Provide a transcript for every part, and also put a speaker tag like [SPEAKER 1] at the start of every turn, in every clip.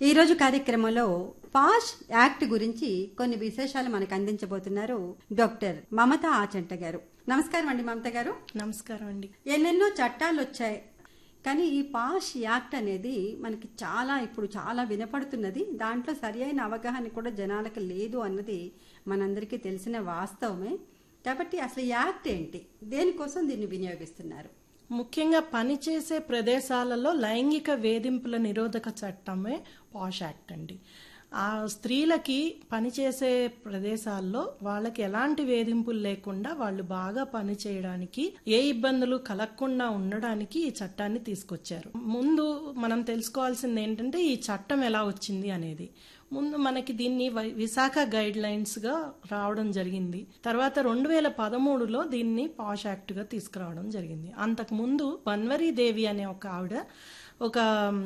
[SPEAKER 1] ఈ రోజు కార్యక్రమంలో పాష్ యాక్ట్ గురించి కొన్ని విశేషాలు మనకు అందించబోతున్నారు డాక్టర్ మమత ఆచంట గారు నమస్కారం అండి మమత గారు
[SPEAKER 2] నమస్కారం అండి
[SPEAKER 1] ఎన్నెన్నో చట్టాలు వచ్చాయి కానీ ఈ పాష్ యాక్ట్ అనేది మనకి చాలా ఇప్పుడు చాలా వినపడుతున్నది దాంట్లో సరి అయిన అవగాహన కూడా జనాలకు లేదు అన్నది మనందరికీ తెలిసిన వాస్తవమే కాబట్టి అసలు ఈ యాక్ట్ ఏంటి దేనికోసం దీన్ని వినియోగిస్తున్నారు
[SPEAKER 2] ముఖ్యంగా పనిచేసే ప్రదేశాలలో లైంగిక వేధింపుల నిరోధక చట్టమే పాష్ యాక్ట్ అండి ఆ స్త్రీలకి పనిచేసే ప్రదేశాల్లో వాళ్ళకి ఎలాంటి వేధింపులు లేకుండా వాళ్ళు బాగా పని చేయడానికి ఏ ఇబ్బందులు కలగకుండా ఉండడానికి ఈ చట్టాన్ని తీసుకొచ్చారు ముందు మనం తెలుసుకోవాల్సింది ఏంటంటే ఈ చట్టం ఎలా వచ్చింది అనేది ముందు మనకి దీన్ని వై- విశాఖ గైడ్ లైన్స్ గా రావడం జరిగింది తర్వాత రెండు వేల పదమూడులో దీన్ని పాష్ యాక్ట్ గా తీసుకురావడం జరిగింది అంతకు ముందు బన్వరీ దేవి అనే ఒక ఆవిడ ఒక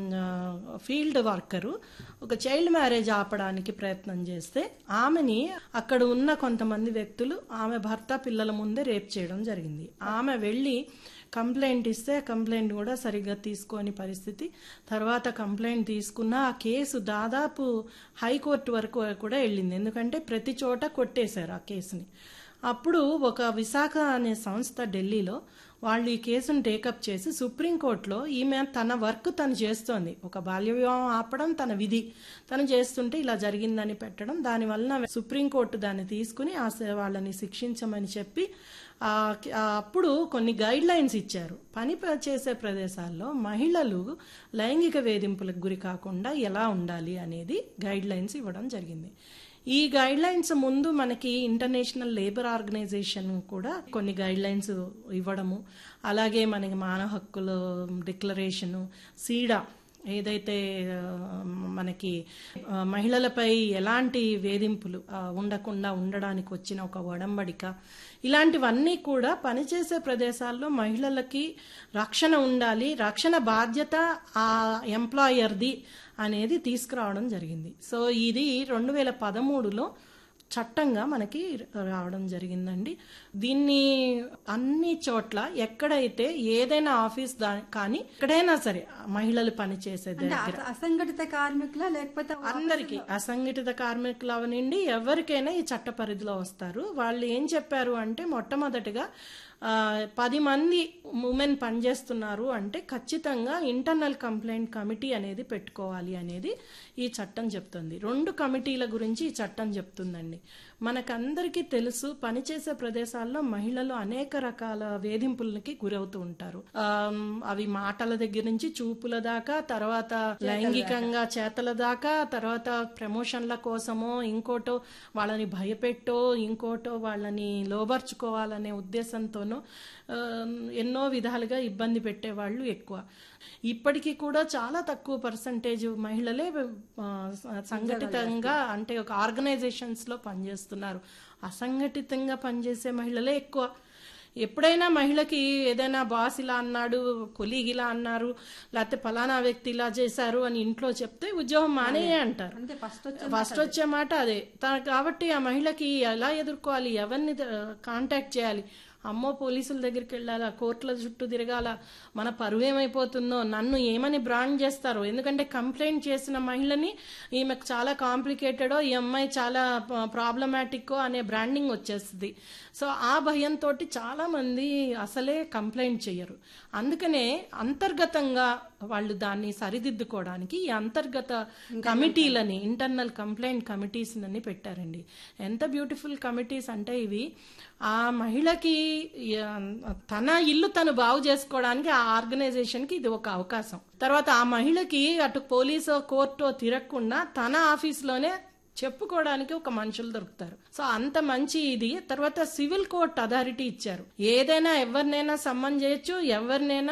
[SPEAKER 2] ఫీల్డ్ వర్కరు ఒక చైల్డ్ మ్యారేజ్ ఆపడానికి ప్రయత్నం చేస్తే ఆమెని అక్కడ ఉన్న కొంతమంది వ్యక్తులు ఆమె భర్త పిల్లల ముందే రేప్ చేయడం జరిగింది ఆమె వెళ్ళి కంప్లైంట్ ఇస్తే కంప్లైంట్ కూడా సరిగ్గా తీసుకోని పరిస్థితి తర్వాత కంప్లైంట్ తీసుకున్న ఆ కేసు దాదాపు హైకోర్టు వరకు కూడా వెళ్ళింది ఎందుకంటే ప్రతి చోట కొట్టేశారు ఆ కేసుని అప్పుడు ఒక విశాఖ అనే సంస్థ ఢిల్లీలో వాళ్ళు ఈ కేసును టేకప్ చేసి సుప్రీంకోర్టులో ఈమె తన వర్క్ తను చేస్తోంది ఒక బాల్య వివాహం ఆపడం తన విధి తను చేస్తుంటే ఇలా జరిగిందని పెట్టడం దానివల్ల సుప్రీంకోర్టు దాన్ని తీసుకుని ఆ స- వాళ్ళని శిక్షించమని చెప్పి ఆ ఆ అప్పుడు కొన్ని గైడ్ లైన్స్ ఇచ్చారు పని ప- చేసే ప్రదేశాల్లో మహిళలు లైంగిక వేధింపులకు గురి కాకుండా ఎలా ఉండాలి అనేది గైడ్ లైన్స్ ఇవ్వడం జరిగింది ఈ గైడ్ లైన్స్ ముందు మనకి ఇంటర్నేషనల్ లేబర్ ఆర్గనైజేషన్ కూడా కొన్ని గైడ్ లైన్స్ ఇవ్వడము అలాగే మనకి మానవ హక్కుల డిక్లరేషను సీడా ఏదైతే ఆ, మనకి ఆ, మహిళలపై ఎలాంటి వేధింపులు ఆ, ఉండకుండా ఉండడానికి వచ్చిన ఒక ఒడంబడిక ఇలాంటివన్నీ కూడా పనిచేసే ప్రదేశాల్లో మహిళలకి రక్షణ ఉండాలి రక్షణ బాధ్యత ఆ ఎంప్లాయర్ది అనేది తీసుకురావడం జరిగింది సో ఇది రెండు వేల పదమూడులో చట్టంగా మనకి రావడం జరిగిందండి దీన్ని అన్ని చోట్ల ఎక్కడైతే ఏదైనా ఆఫీస్ దా కానీ ఎక్కడైనా సరే మహిళలు పనిచేసే
[SPEAKER 1] అంటే
[SPEAKER 2] దగ్గర
[SPEAKER 1] అస- అసంఘటిత కార్మికుల లేకపోతే
[SPEAKER 2] అందరికి అసంఘటిత కార్మికులు అవనండి ఎవరికైనా ఈ చట్ట పరిధిలో వస్తారు వాళ్ళు ఏం చెప్పారు అంటే మొట్టమొదటిగా ఆ, పది మంది ఉమెన్ పనిచేస్తున్నారు అంటే ఖచ్చితంగా ఇంటర్నల్ కంప్లైంట్ కమిటీ అనేది పెట్టుకోవాలి అనేది ఈ చట్టం చెప్తుంది రెండు కమిటీల గురించి ఈ చట్టం చెప్తుందండి మనకందరికీ తెలుసు పనిచేసే ప్రదేశాల్లో మహిళలు అనేక రకాల వేధింపులకి గురవుతూ ఉంటారు ఆమ్, అవి మాటల దగ్గర నుంచి చూపుల దాకా తర్వాత లైంగికంగా చేతల దాకా తర్వాత ప్రమోషన్ల కోసమో ఇంకోటో వాళ్ళని భయపెట్టో ఇంకోటో వాళ్ళని లోబర్చుకోవాలనే ఉద్దేశంతోనో ఆమ్, ఎన్నో విధాలుగా ఇబ్బంది పెట్టేవాళ్ళు ఎక్కువ ఇప్పటికీ కూడా చాలా తక్కువ పర్సంటేజ్ మహిళలే ఆ, సంఘటితంగా అంటే ఒక ఆర్గనైజేషన్స్ లో పనిచేస్తున్నారు అసంఘటితంగా పనిచేసే మహిళలే ఎక్కువ ఎప్పుడైనా మహిళకి ఏదైనా బాస్ ఇలా అన్నాడు కొలీగ్ ఇలా అన్నారు లేకపోతే ఫలానా వ్యక్తి ఇలా చేశారు అని ఇంట్లో చెప్తే ఉద్యోగం మానేయే అంటారు
[SPEAKER 1] అంటే ఫస్ట్ వచ్చే
[SPEAKER 2] ఫస్ట్ వచ్చే మాట అదే తా- కాబట్టి ఆ మహిళకి ఎలా ఎదుర్కోవాలి ఎవరిని కాంటాక్ట్ చేయాలి అమ్మో పోలీసుల దగ్గరికి వెళ్ళాలా కోర్టుల చుట్టూ తిరగాల మన పరువు ఏమైపోతుందో నన్ను ఏమని బ్రాండ్ చేస్తారో ఎందుకంటే కంప్లైంట్ చేసిన మహిళని ఈమెకు చాలా కాంప్లికేటెడో ఈ అమ్మాయి చాలా ప్రాబ్లమాటిక్ అనే బ్రాండింగ్ వచ్చేస్తుంది సో ఆ భయంతో చాలా మంది అసలే కంప్లైంట్ చేయరు అందుకనే అంతర్గతంగా వాళ్ళు దాన్ని సరిదిద్దుకోవడానికి ఈ అంతర్గత కమిటీలని ఇంటర్నల్ కంప్లైంట్ కమిటీస్ అని పెట్టారండి ఎంత బ్యూటిఫుల్ కమిటీస్ అంటే ఇవి ఆ మహిళకి ఆ, తన ఇల్లు తను బాగు చేసుకోవడానికి ఆ ఆర్గనైజేషన్ కి ఇది ఒక అవకాశం తర్వాత ఆ మహిళకి అటు పోలీసో కోర్టో తిరగకుండా తన ఆఫీస్లోనే చెప్పుకోవడానికి ఒక మనుషులు దొరుకుతారు సో అంత మంచి ఇది తర్వాత సివిల్ కోర్ట్ అథారిటీ ఇచ్చారు ఏదైనా ఎవరినైనా సమ్మన్ చేయొచ్చు ఎవరినైనా